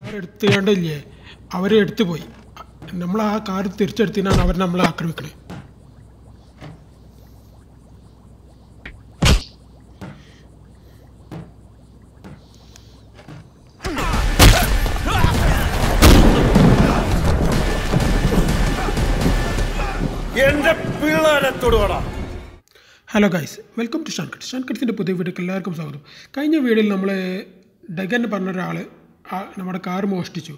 എടുത്തുകൊണ്ടില്ലേ അവർ എടുത്തു പോയി നമ്മൾ ആ കാർ തിരിച്ചെടുത്തിനാണ് അവർ നമ്മളെ ആക്രമിക്കണേ എന്റെ പിള്ളേരെ തൊടുവാടാ hello guys welcome to Shancut ഷാൻകട്സിൻ്റെ പുതിയ വീഡിയോക്ക് എല്ലാവർക്കും സ്വാഗതം കഴിഞ്ഞ വീഡിയോയിൽ നമ്മൾ ഡഗൻ പറഞ്ഞ ഒരാൾ നമ്മുടെ കാർ മോഷ്ടിച്ചു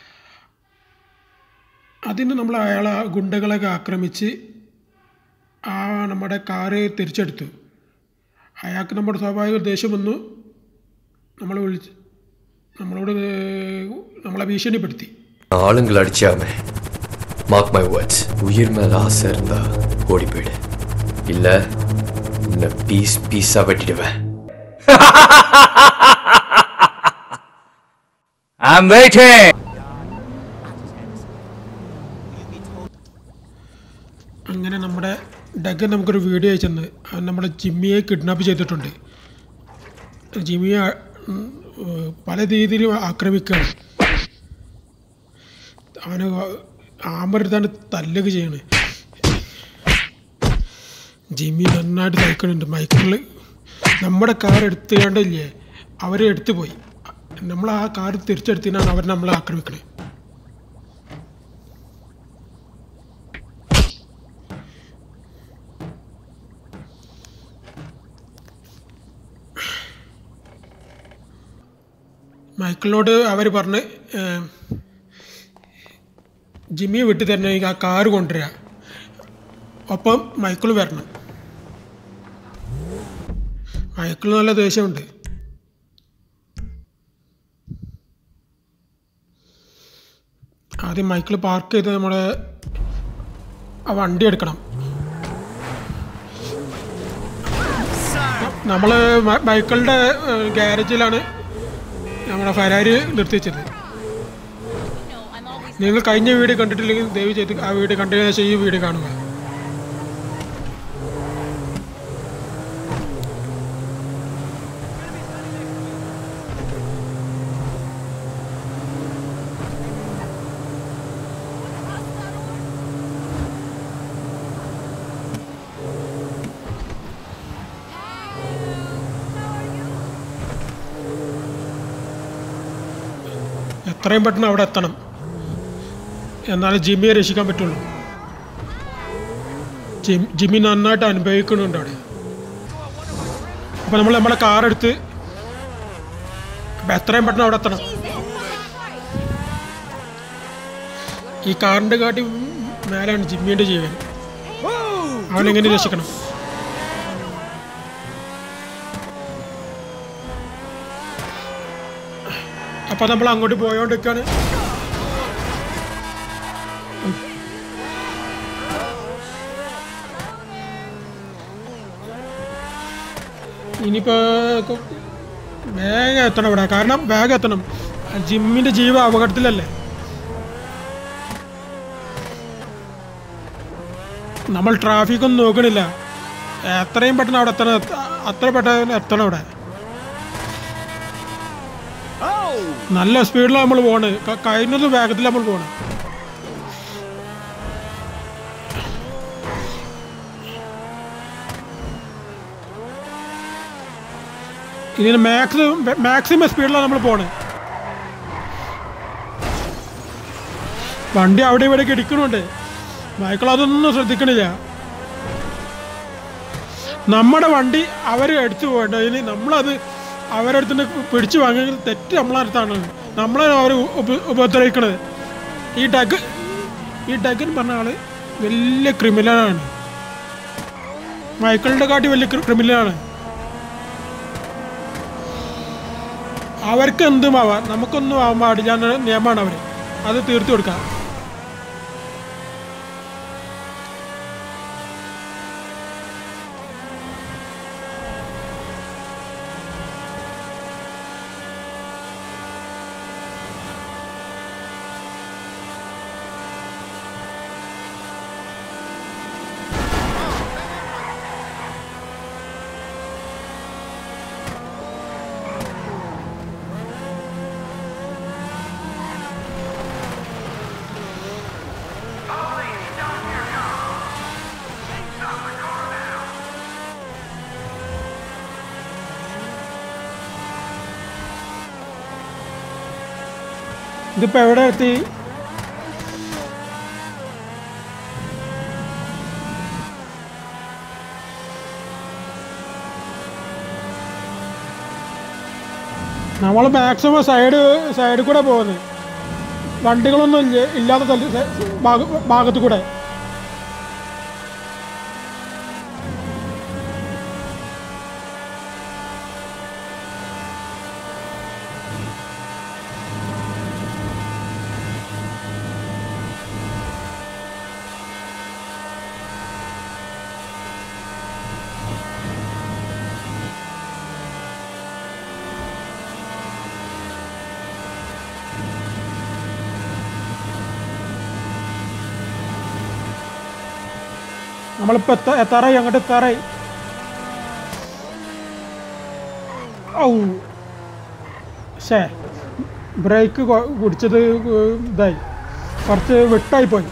അതിന് നമ്മൾ അയാളെ ഗുണ്ടകളൊക്കെ ആക്രമിച്ച് ആ നമ്മുടെ കാറ് തിരിച്ചെടുത്തു അയാൾക്ക് നമ്മുടെ സ്വാഭാവിക ദേഷ്യം വന്നു നമ്മളെ വിളിച്ച് നമ്മളോട് നമ്മളെ ഭീഷണിപ്പെടുത്തി ஆளுங்களை அடிச்சாம மார்க் மை வேர்ட்ஸ் உயிர் மேல ஆசை இருந்தா ஓடி போயிடு இல்ல உன்னை பீஸ் பீஸா வெட்டிடுவேன் I'm waiting. അങ്ങനെ നമ്മുടെ ഡഗൻ നമുക്കൊരു വീഡിയോ അയച്ചെന്ന് അവൻ നമ്മുടെ ജിമ്മിയെ കിഡ്നാപ്പ് ചെയ്തിട്ടുണ്ട് ജിമ്മിയെ ആ- ഉം, ഏർ പല രീതിയിലും ആക്രമിക്കുകയാണ് അവന് ആമ്പെടുത്താണ് തല്ലുക ചെയ്യണേ ജിമ്മി നന്നായിട്ട് തയ്ക്കണുണ്ട് മൈക്കിളിൽ നമ്മുടെ കാർ എടുത്തുകൊണ്ടില്ലേ അവരെ എടുത്തു പോയി നമ്മൾ ആ കാർ തിരിച്ചെടുത്തിനാണ് അവർ നമ്മളെ ആക്രമിക്കണേ മൈക്കിളിനോട് അവർ പറഞ്ഞ് ഏം, ജിമ്മിയെ വിട്ടു തരണമെങ്കിൽ ആ കാറ് കൊണ്ടുവരിക ഒപ്പം മൈക്കിൾ വരണം മൈക്കിൾ നല്ല ദേഷ്യമുണ്ട് ആദ്യം മൈക്കിൾ പാർക്ക് ചെയ്ത് നമ്മുടെ ആ വണ്ടി എടുക്കണം നമ്മൾ മൈക്കിളിൻ്റെ ഗ്യാരേജിലാണ് നമ്മുടെ ഫരാരി നിർത്തിച്ചത് നിങ്ങൾ കഴിഞ്ഞ വീഡിയോ കണ്ടിട്ടില്ലെങ്കിൽ ദയവ് ചെയ്ത് ആ വീഡിയോ കണ്ടതിന് ശേഷം ഈ വീഡിയോ കാണുക എത്രയും പെട്ടെന്ന് അവിടെ എത്തണം എന്നാലേ ജിമ്മിയെ രക്ഷിക്കാൻ പറ്റുള്ളൂ ജിം ജിമ്മി നന്നായിട്ട് അനുഭവിക്കുന്നുണ്ട് അവിടെ അപ്പോൾ നമ്മൾ നമ്മളെ കാർ എടുത്ത് അപ്പം എത്രയും പെട്ടെന്ന് അവിടെ എത്തണം ഈ കാറിൻ്റെ കാട്ടി മേലാണ് ജിമ്മിയുടെ ജീവൻ അവനെങ്ങനെ രക്ഷിക്കണം അപ്പോൾ നമ്മൾ അങ്ങോട്ട് പോയോണ്ടിരിക്കുകയാണ് ഇനിയിപ്പോൾ വേഗം എത്തണം ഇവിടെ കാരണം വേഗം എത്തണം ജിമ്മിൻ്റെ ജീവ അപകടത്തിലല്ലേ നമ്മൾ ട്രാഫിക് ഒന്നും നോക്കണില്ല എത്രയും പെട്ടെന്ന് അവിടെ എത്തണം അത്ര പെട്ടെന്ന് എത്തണം അവിടെ നല്ല സ്പീഡിലാണ് നമ്മൾ പോണ് ക- കഴിയുന്നത് വേഗത്തിൽ നമ്മൾ പോണ് ഇതിന് മാക്സിമം മാക്സിമം സ്പീഡിലാണ് നമ്മൾ പോണ് വണ്ടി അവിടെ ഇവിടെ ഇടിക്കണുണ്ട് മൈക്കിൾ അതൊന്നും ശ്രദ്ധിക്കണില്ല നമ്മുടെ വണ്ടി അവർ എടുത്തു പോകണ്ട ഇനി നമ്മളത് അവരടുത്ത് പിടിച്ചു വാങ്ങി തെറ്റ് നമ്മളെ അടുത്താണ് നമ്മളെ അവർ ഉപ- ഉപദ്രവിക്കണത് ഈ ഡഗ് ഈ ഡഗൻ പറഞ്ഞ ആള് വലിയ ക്രിമിനലാണ് മൈക്കിളിൻ്റെ കാട്ടി വലിയ ക്രിമിനലാണ് അവർക്ക് എന്തും ആവാം നമുക്കൊന്നും ആവാൻ പാടില്ല എന്ന നിയമമാണ് അവർ അത് തീർത്തു കൊടുക്കാം ഇതിപ്പോ എവിടെ എത്തി നമ്മൾ മാക്സിമം സൈഡ് സൈഡിൽ കൂടെ പോകുന്നത് വണ്ടികളൊന്നും ഇല്ല ഇല്ലാത്ത സ്ഥല ഭാഗ ഭാഗത്ത് കൂടെ നമ്മളിപ്പോ എത്ത എത്താറായി അങ്ങോട്ട് എത്താറായി ഔ ശേ ബ്രേക്ക് കുടിച്ചത് ഇതായി കുറച്ച് വിട്ടായി പോയി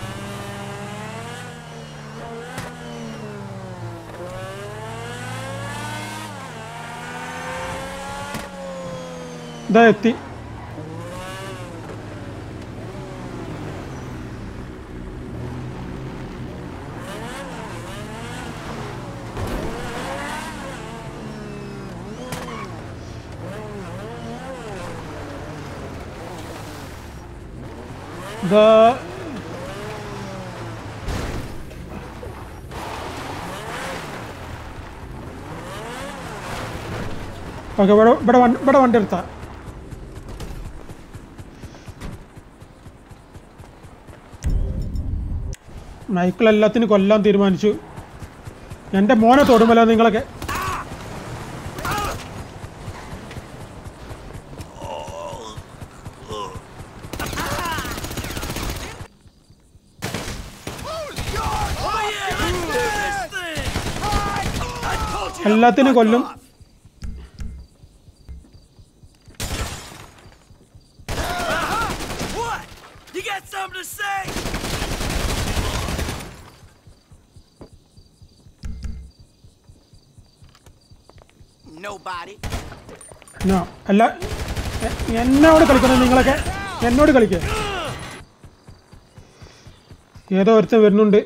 ഇതാ എത്തി ഇതാ ഓക്കെ ഇവിടെ ഇവിടെ വണ്ടി ഇവിടെ വണ്ടി എടുത്താ മൈക്കിൾ എല്ലാത്തിനും കൊല്ലാൻ തീരുമാനിച്ചു എൻ്റെ മോനെ തൊടുമല്ലോ നിങ്ങളൊക്കെ എല്ലാത്തിനും കൊല്ലും What? You got something to say? Nobody. No അല്ല എ- എന്നോട് കളിക്കണം നിങ്ങളൊക്കെ എന്നോട് കളിക്കുക ഏതോ ഒരുത്തൻ വരുന്നുണ്ട്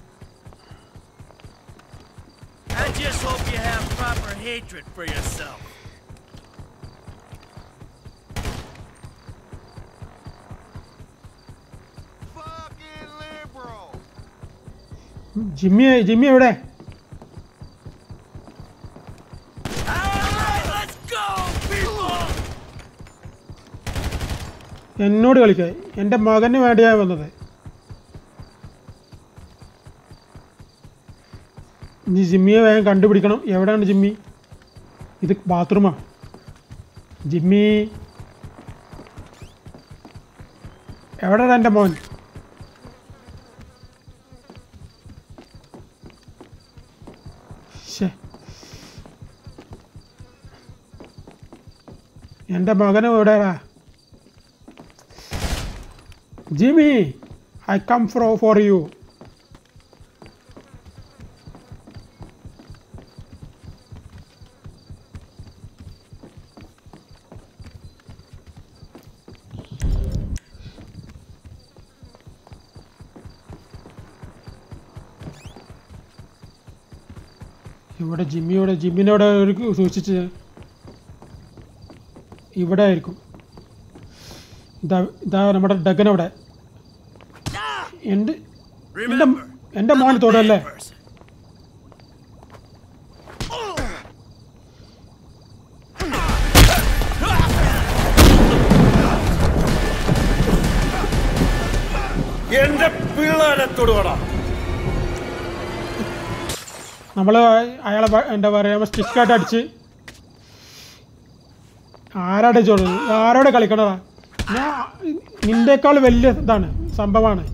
I just hope you have proper hatred for yourself. Fucking liberal. Jimmy Jimmy എവിടെ Alright, let's go, people! എന്നോട് കളിക്കുക എൻ്റെ മകന് വേണ്ടിയാണ് വന്നത് ഇനി ജിമ്മിയെ വേഗം കണ്ടുപിടിക്കണം എവിടെയാണ് ജിമ്മി ഇത് ബാത്റൂമാ ജിമ്മി എവിടെയാണ് എൻ്റെ മോൻ ശ്ശേ. എൻ്റെ മകന് എവിടെയാ ജിമ്മി ഐ കം ഫ്രോ ഫോർ യു ഇവിടെ ജിമ്മിയോടെ ജിമ്മിനോടെ ഒരു സൂക്ഷിച്ച് ഇവിടെ ആയിരിക്കും ഇതാ ഇതാ നമ്മുടെ ഡഗൻ അവിടെ എൻ്റെ Remember, എൻ്റെ മോൻ I'm a തൊടല്ലേ bad person. എന്റെ പിള്ളേരെ തൊടുവടാ നമ്മൾ അയാളെ പ- എന്താ പറയുക സ്റ്റിക്കായിട്ട് അടിച്ച് ആരാടെ ചോളൂ ആരോടെ കളിക്കണതാ ഞാൻ നിന്റെക്കാൾ വലിയ ഇതാണ് സംഭവമാണ്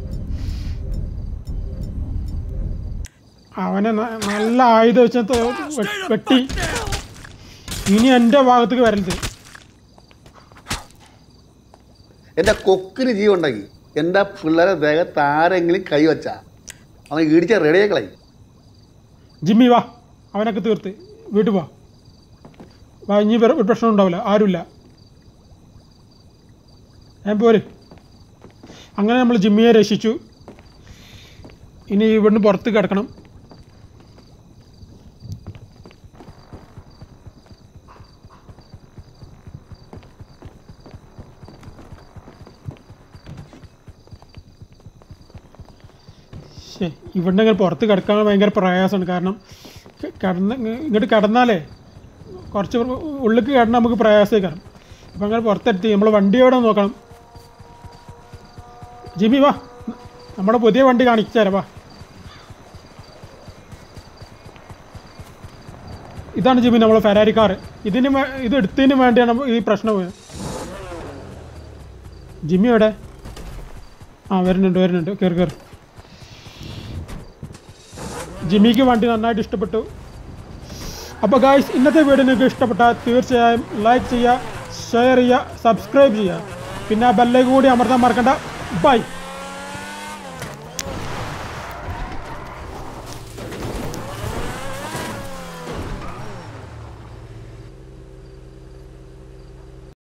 അവനെ ന- നല്ല ആയുധം വെച്ച് ത- വെ- വെട്ടി ഇനി എൻ്റെ ഭാഗത്തേക്ക് വരരുത് എൻ്റെ കൊക്കിന് ജീവൻ ഉണ്ടെങ്കിൽ എൻ്റെ പിള്ളേരെ ദേഹത്ത് ആരെങ്കിലും കൈവച്ചാ അവൻ ഇടിച്ച റെഡിയാക്കളായി ജിമ്മി വാ അവനൊക്കെ തീർത്ത് വീട്ടിൽ വാ വാ ഇനി വേറെ ഒരു പ്രശ്നം ഉണ്ടാവില്ല ആരുമില്ല ഞാൻ പോര് അങ്ങനെ നമ്മൾ ജിമ്മിയെ രക്ഷിച്ചു ഇനി ഇവിടുന്ന് പുറത്ത് കിടക്കണം ശ്ശേ, ഇവിടുന്ന് ഇങ്ങനെ പുറത്ത് കിടക്കാൻ ഭയങ്കര പ്രയാസമാണ് കാരണം ക- കിടന്ന് ഇങ്ങ- ഇങ്ങോട്ട് കിടന്നാലേ കുറച്ച് ഉള്ളിലേക്ക് കിടന്നാൽ നമുക്ക് പ്രയാസമായി കാരണം അപ്പം അങ്ങനെ പുറത്തെത്തി നമ്മൾ വണ്ടി എവിടെ നോക്കണം ജിമ്മി വാ നമ്മുടെ പുതിയ വണ്ടി കാണിച്ചു തരാം വാ ഇതാണ് ജിമ്മി നമ്മളെ ഫെരാരി കാർ ഇതിന് വേ- ഇത് എടുത്തതിന് വേണ്ടിയാണ് നമ്മ- ഈ പ്രശ്നം പോയത് ജിമ്മി എവിടെ ആ വരുന്നുണ്ട് വരുന്നുണ്ട് കയറി കയറി ജിമ്മിക്ക് വണ്ടി നന്നായിട്ട് ഇഷ്ടപ്പെട്ടു അപ്പോൾ ഗായ്സ് ഇന്നത്തെ വീഡിയോ നിങ്ങൾക്ക് ഇഷ്ടപ്പെട്ടാൽ തീർച്ചയായും ലൈക്ക് ചെയ്യുക ഷെയർ ചെയ്യുക സബ്സ്ക്രൈബ് ചെയ്യുക പിന്നെ ആ ബെല്ലേക്ക് കൂടി അമർത്താൻ മറക്കണ്ട ബൈ